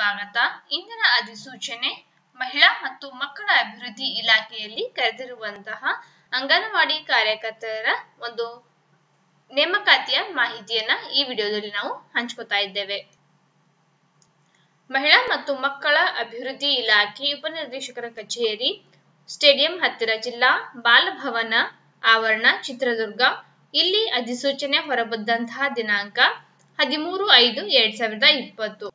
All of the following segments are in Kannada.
ಸ್ವಾಗತ ಇಂದಿನ ಅಧಿಸೂಚನೆ ಮಹಿಳಾ ಮತ್ತು ಮಕ್ಕಳ ಅಭಿವೃದ್ಧಿ ಇಲಾಖೆಯಲ್ಲಿ ಕರೆದಿರುವಂತಹ ಅಂಗನವಾಡಿ ಕಾರ್ಯಕರ್ತರ ಒಂದು ನೇಮಕಾತಿಯ ಮಾಹಿತಿಯನ್ನ ಈ ವಿಡಿಯೋದಲ್ಲಿ ನಾವು ಹಂಚ್ಕೋತಾ ಇದ್ದೇವೆ ಮಹಿಳಾ ಮತ್ತು ಮಕ್ಕಳ ಅಭಿವೃದ್ಧಿ ಇಲಾಖೆ ಉಪನಿರ್ದೇಶಕರ ಕಚೇರಿ ಸ್ಟೇಡಿಯಂ ಹತ್ತಿರ ಜಿಲ್ಲಾ ಬಾಲಭವನ ಆವರಣ ಚಿತ್ರದುರ್ಗ ಇಲ್ಲಿ ಅಧಿಸೂಚನೆ ಹೊರಬಂದಂತಹ ದಿನಾಂಕ ಹದಿಮೂರು ಐದು ಎರಡ್ ಸಾವಿರದ ಇಪ್ಪತ್ತು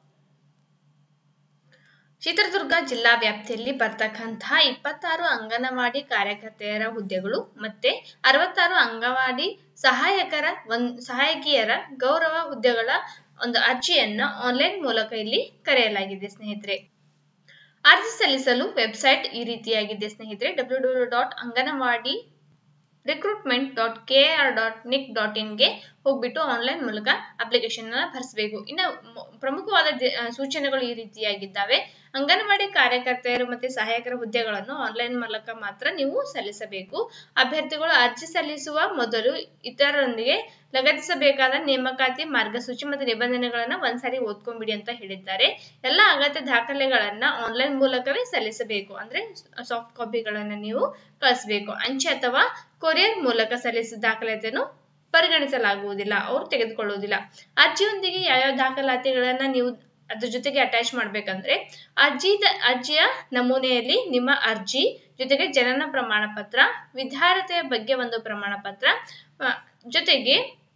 ಚಿತ್ರದುರ್ಗ ಜಿಲ್ಲಾ ವ್ಯಾಪ್ತಿಯಲ್ಲಿ ಬರ್ತಕ್ಕಂತಹ ಇಪ್ಪತ್ತಾರು ಅಂಗನವಾಡಿ ಕಾರ್ಯಕರ್ತೆಯರ ಹುದ್ದೆಗಳು ಮತ್ತೆ ಅರವತ್ತಾರು ಅಂಗನವಾಡಿ ಸಹಾಯಕರ ಒಂದ್ ಸಹಾಯಕಿಯರ ಗೌರವ ಹುದ್ದೆಗಳ ಒಂದು ಅರ್ಜಿಯನ್ನ ಆನ್ಲೈನ್ ಮೂಲಕ ಇಲ್ಲಿ ಕರೆಯಲಾಗಿದೆ ಸ್ನೇಹಿತರೆ ಅರ್ಜಿ ಸಲ್ಲಿಸಲು ವೆಬ್ಸೈಟ್ ಈ ರೀತಿಯಾಗಿದೆ ಸ್ನೇಹಿತರೆ W W dot anganwadi recruitment dot K R dot nic dot ಇನ್ಗೆ ಹೋಗ್ಬಿಟ್ಟು ಆನ್ಲೈನ್ ಮೂಲಕ ಅಪ್ಲಿಕೇಶನ್ ಅನ್ನ ಭರಿಸಬೇಕು ಇನ್ನು ಪ್ರಮುಖವಾದ ಸೂಚನೆಗಳು ಈ ರೀತಿಯಾಗಿದ್ದಾವೆ ಅಂಗನವಾಡಿ ಕಾರ್ಯಕರ್ತೆಯರು ಮತ್ತೆ ಸಹಾಯಕರ ಹುದ್ದೆಗಳನ್ನು ಆನ್ಲೈನ್ ಮೂಲಕ ಮಾತ್ರ ನೀವು ಸಲ್ಲಿಸಬೇಕು ಅಭ್ಯರ್ಥಿಗಳು ಅರ್ಜಿ ಸಲ್ಲಿಸುವ ಮೊದಲು ಇತರರೊಂದಿಗೆ ಲಗತ್ತಿಸಬೇಕಾದ ನೇಮಕಾತಿ ಮಾರ್ಗಸೂಚಿ ಮತ್ತು ನಿಬಂಧನೆಗಳನ್ನ ಒಂದ್ಸಾರಿ ಓದ್ಕೊಂಡ್ಬಿಡಿ ಅಂತ ಹೇಳಿದ್ದಾರೆ ಎಲ್ಲ ಅಗತ್ಯ ದಾಖಲೆಗಳನ್ನ ಆನ್ಲೈನ್ ಮೂಲಕವೇ ಸಲ್ಲಿಸಬೇಕು ಅಂದ್ರೆ ಸಾಫ್ಟ್ ಕಾಪಿಗಳನ್ನ ನೀವು ಕಳಿಸಬೇಕು ಅಂಚೆ ಅಥವಾ ಕೊರಿಯರ್ ಮೂಲಕ ಸಲ್ಲಿಸಿದ ದಾಖಲಾತಿಯನ್ನು ಪರಿಗಣಿಸಲಾಗುವುದಿಲ್ಲ ಅವರು ತೆಗೆದುಕೊಳ್ಳುವುದಿಲ್ಲ ಅರ್ಜಿಯೊಂದಿಗೆ ಯಾವ್ಯಾವ ದಾಖಲಾತಿಗಳನ್ನ ನೀವು ಅದ್ರ ಜೊತೆಗೆ ಅಟ್ಯಾಚ್ ಮಾಡ್ಬೇಕಂದ್ರೆ ಅರ್ಜಿ ಅರ್ಜಿಯ ನಮೂನೆಯಲ್ಲಿ ನಿಮ್ಮ ಅರ್ಜಿ ಜೊತೆಗೆ ಜನನ ಪ್ರಮಾಣ ಪತ್ರ ವಿದ್ಯಾರ್ಹತೆಯ ಬಗ್ಗೆ ಒಂದು ಪ್ರಮಾಣ ಪತ್ರ ಜೊತೆಗೆ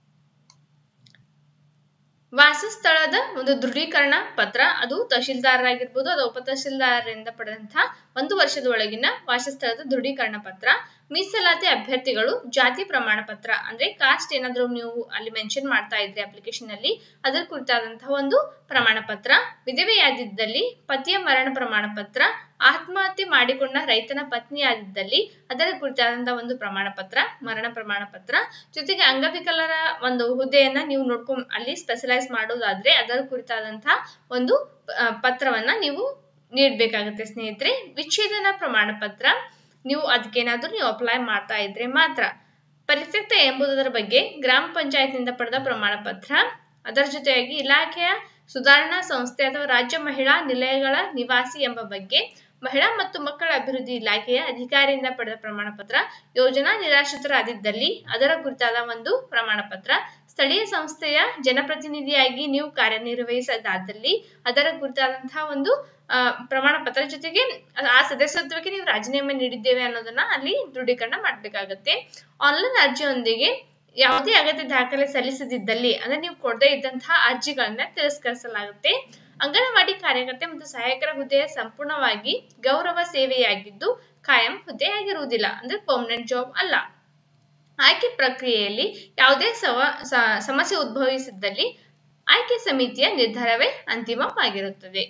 ವಾಸಸ್ಥಳದ ಒಂದು ದೃಢೀಕರಣ ಪತ್ರ ಅದು ತಹಶೀಲ್ದಾರರಾಗಿರ್ಬೋದು ಅದು ಉಪ ತಹಶೀಲ್ದಾರರಿಂದ ಪಡೆದಂತಹ ಒಂದು ವರ್ಷದ ಒಳಗಿನ ವಾಸಸ್ಥಳದ ದೃಢೀಕರಣ ಪತ್ರ ಮೀಸಲಾತಿ ಅಭ್ಯರ್ಥಿಗಳು ಜಾತಿ ಪ್ರಮಾಣ ಪತ್ರ ಅಂದ್ರೆ ಕಾಸ್ಟ್ ಏನಾದ್ರೂ ನೀವು ಅಲ್ಲಿ ಮೆನ್ಷನ್ ಮಾಡ್ತಾ ಇದ್ರೆ ಅಪ್ಲಿಕೇಶನ್ ಅಲ್ಲಿ ಅದರ ಕುರಿತಾದಂತಹ ಒಂದು ಪ್ರಮಾಣ ಪತ್ರ ವಿಧವೆಯಾದಿದ್ದಲ್ಲಿ ಪತಿಯ ಮರಣ ಪ್ರಮಾಣ ಪತ್ರ ಆತ್ಮಹತ್ಯೆ ಮಾಡಿಕೊಂಡ ರೈತನ ಪತ್ನಿಯಾದಿದ್ದಲ್ಲಿ ಅದರ ಕುರಿತಾದಂತಹ ಒಂದು ಪ್ರಮಾಣ ಪತ್ರ ಮರಣ ಪ್ರಮಾಣ ಪತ್ರ ಜೊತೆಗೆ ಅಂಗವಿಕಲರ ಒಂದು ಹುದ್ದೆಯನ್ನ ನೀವು ನೋಡ್ಕೊಂಡ್ ಅಲ್ಲಿ ಸ್ಪೆಷಲೈಸ್ ಮಾಡೋದಾದ್ರೆ ಅದರ ಕುರಿತಾದಂತಹ ಒಂದು ಪತ್ರವನ್ನ ನೀವು ನೀಡಬೇಕಾಗುತ್ತೆ ಸ್ನೇಹಿತರೆ ವಿಚ್ಛೇದನ ಪ್ರಮಾಣ ಪತ್ರ ನೀವು ಅದಕ್ಕೇನಾದ್ರೂ ನೀವು ಅಪ್ಲೈ ಮಾಡ್ತಾ ಇದ್ರೆ ಮಾತ್ರ ಪರಿತ್ಯಕ್ತ ಎಂಬುದರ ಬಗ್ಗೆ ಗ್ರಾಮ ಪಂಚಾಯತ್ನಿಂದ ಪಡೆದ ಪ್ರಮಾಣ ಪತ್ರ ಅದರ ಜೊತೆಯಾಗಿ ಇಲಾಖೆಯ ಸುಧಾರಣಾ ಸಂಸ್ಥೆ ಅಥವಾ ರಾಜ್ಯ ಮಹಿಳಾ ನಿಲಯಗಳ ನಿವಾಸಿ ಎಂಬ ಬಗ್ಗೆ ಮಹಿಳಾ ಮತ್ತು ಮಕ್ಕಳ ಅಭಿವೃದ್ಧಿ ಇಲಾಖೆಯ ಅಧಿಕಾರಿಯಿಂದ ಪಡೆದ ಪ್ರಮಾಣ ಪತ್ರ ಯೋಜನಾ ನಿರಾಶ್ರಿತರಾದಿದ್ದಲ್ಲಿ ಅದರ ಕುರಿತಾದ ಒಂದು ಪ್ರಮಾಣ ಪತ್ರ ಸ್ಥಳೀಯ ಸಂಸ್ಥೆಯ ಜನಪ್ರತಿನಿಧಿಯಾಗಿ ನೀವು ಕಾರ್ಯನಿರ್ವಹಿಸದಾದಲ್ಲಿ ಅದರ ಕುರಿತಾದಂತಹ ಒಂದು ಪ್ರಮಾಣ ಪತ್ರ ಜೊತೆಗೆ ಆ ಸದಸ್ಯತ್ವಕ್ಕೆ ನೀವು ರಾಜೀನಾಮೆ ನೀಡಿದ್ದೇವೆ ಅನ್ನೋದನ್ನ ಅಲ್ಲಿ ದೃಢೀಕರಣ ಮಾಡ್ಬೇಕಾಗತ್ತೆ ಆನ್ಲೈನ್ ಅರ್ಜಿಯೊಂದಿಗೆ ಯಾವುದೇ ಅಗತ್ಯ ದಾಖಲೆ ಸಲ್ಲಿಸದಿದ್ದಲ್ಲಿ ಅಂದ್ರೆ ನೀವು ಕೊಡದೇ ಇದ್ದಂತಹ ಅರ್ಜಿಗಳನ್ನ ತಿರಸ್ಕರಿಸಲಾಗುತ್ತೆ ಅಂಗನವಾಡಿ ಕಾರ್ಯಕರ್ತೆ ಮತ್ತು ಸಹಾಯಕರ ಹುದ್ದೆಯ ಸಂಪೂರ್ಣವಾಗಿ ಗೌರವ ಸೇವೆಯಾಗಿದ್ದು ಕಾಯಂ ಹುದ್ದೆಯಾಗಿರುವುದಿಲ್ಲ ಅಂದ್ರೆ ಪರ್ಮನೆಂಟ್ ಜಾಬ್ ಅಲ್ಲ ಆಯ್ಕೆ ಪ್ರಕ್ರಿಯೆಯಲ್ಲಿ ಯಾವುದೇ ಸಮಸ್ಯೆ ಉದ್ಭವಿಸಿದ್ದಲ್ಲಿ ಆಯ್ಕೆ ಸಮಿತಿಯ ನಿರ್ಧಾರವೇ ಅಂತಿಮವಾಗಿರುತ್ತದೆ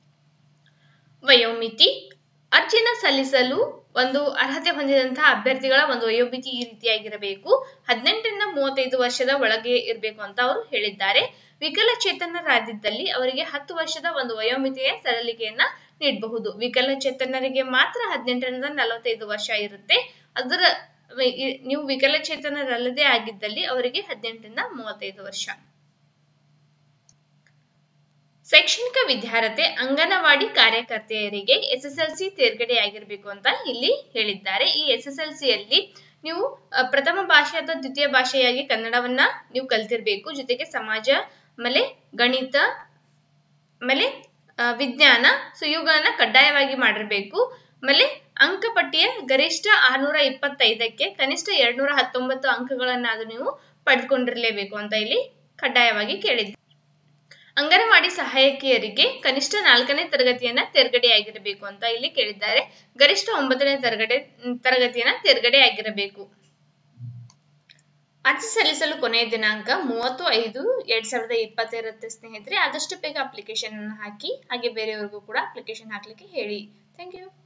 ವಯೋಮಿತಿ ಅರ್ಜಿನ ಸಲ್ಲಿಸಲು ಒಂದು ಅರ್ಹತೆ ಹೊಂದಿದಂತಹ ಅಭ್ಯರ್ಥಿಗಳ ಒಂದು ವಯೋಮಿತಿ ಈ ರೀತಿಯಾಗಿರಬೇಕು ಹದಿನೆಂಟರಿಂದ ಮೂವತ್ತೈದು ವರ್ಷದ ಒಳಗೆ ಇರಬೇಕು ಅಂತ ಅವರು ಹೇಳಿದ್ದಾರೆ ವಿಕಲಚೇತನರಾದಿದ್ದಲ್ಲಿ ಅವರಿಗೆ ಹತ್ತು ವರ್ಷದ ಒಂದು ವಯೋಮಿತಿಯ ಸರಳಿಕೆಯನ್ನ ನೀಡಬಹುದು ವಿಕಲಚೇತನರಿಗೆ ಮಾತ್ರ ಹದಿನೆಂಟರಿಂದ ನಲವತ್ತೈದು ವರ್ಷ ಇರುತ್ತೆ ಅದರ ನೀವು ವಿಕಲಚೇತನರಲ್ಲದೆ ಆಗಿದ್ದಲ್ಲಿ ಅವರಿಗೆ ಹದಿನೆಂಟರಿಂದ ಮೂವತ್ತೈದು ವರ್ಷ ಶೈಕ್ಷಣಿಕ ವಿದ್ಯಾರ್ಹತೆ ಅಂಗನವಾಡಿ ಕಾರ್ಯಕರ್ತೆಯರಿಗೆ ಎಸ್ ಎಸ್ ಎಲ್ ಸಿ ತೇರ್ಗಡೆಯಾಗಿರ್ಬೇಕು ಅಂತ ಇಲ್ಲಿ ಹೇಳಿದ್ದಾರೆ ಈ ಎಸ್ ಎಸ್ ಎಲ್ ಸಿಯಲ್ಲಿ ನೀವು ಪ್ರಥಮ ಭಾಷೆ ಅಥವಾ ದ್ವಿತೀಯ ಭಾಷೆಯಾಗಿ ಕನ್ನಡವನ್ನ ನೀವು ಕಲ್ತಿರ್ಬೇಕು ಜೊತೆಗೆ ಸಮಾಜ ಆಮೇಲೆ ಗಣಿತ ಆಮೇಲೆ ವಿಜ್ಞಾನ ಸೊ ಇವುಗಳನ್ನ ಕಡ್ಡಾಯವಾಗಿ ಮಾಡಿರ್ಬೇಕು ಆಮೇಲೆ ಅಂಕಪಟ್ಟಿಯ ಗರಿಷ್ಠ ಆರ್ನೂರ ಇಪ್ಪತ್ತೈದಕ್ಕೆ ಕನಿಷ್ಠ ಎರಡ್ನೂರ ಹತ್ತೊಂಬತ್ತು ಅಂಕಗಳನ್ನಾದ್ರೂ ನೀವು ಪಡೆದುಕೊಂಡಿರ್ಲೇಬೇಕು ಅಂತ ಇಲ್ಲಿ ಕಡ್ಡಾಯವಾಗಿ ಕೇಳಿದ್ದಾರೆ ಅಂಗನವಾಡಿ ಸಹಾಯಕಿಯರಿಗೆ ಕನಿಷ್ಠ ನಾಲ್ಕನೇ ತರಗತಿಯನ್ನ ತೇರ್ಗಡೆಯಾಗಿರಬೇಕು ಅಂತ ಇಲ್ಲಿ ಕೇಳಿದ್ದಾರೆ ಗರಿಷ್ಠ ಒಂಬತ್ತನೇ ತರಗತಿ ತರಗತಿಯನ್ನ ತೇರ್ಗಡೆಯಾಗಿರಬೇಕು ಅರ್ಜಿ ಸಲ್ಲಿಸಲು ಕೊನೆಯ ದಿನಾಂಕ ಮೂವತ್ತು ಐದು ಎರಡ್ ಸಾವಿರದ ಇಪ್ಪತ್ತಿರುತ್ತೆ ಸ್ನೇಹಿತರೆ ಆದಷ್ಟು ಬೇಗ ಅಪ್ಲಿಕೇಶನ್ ಅನ್ನು ಹಾಕಿ ಹಾಗೆ ಬೇರೆಯವ್ರಿಗೂ ಕೂಡ ಅಪ್ಲಿಕೇಶನ್ ಹಾಕ್ಲಿಕ್ಕೆ ಹೇಳಿ ಥ್ಯಾಂಕ್ ಯು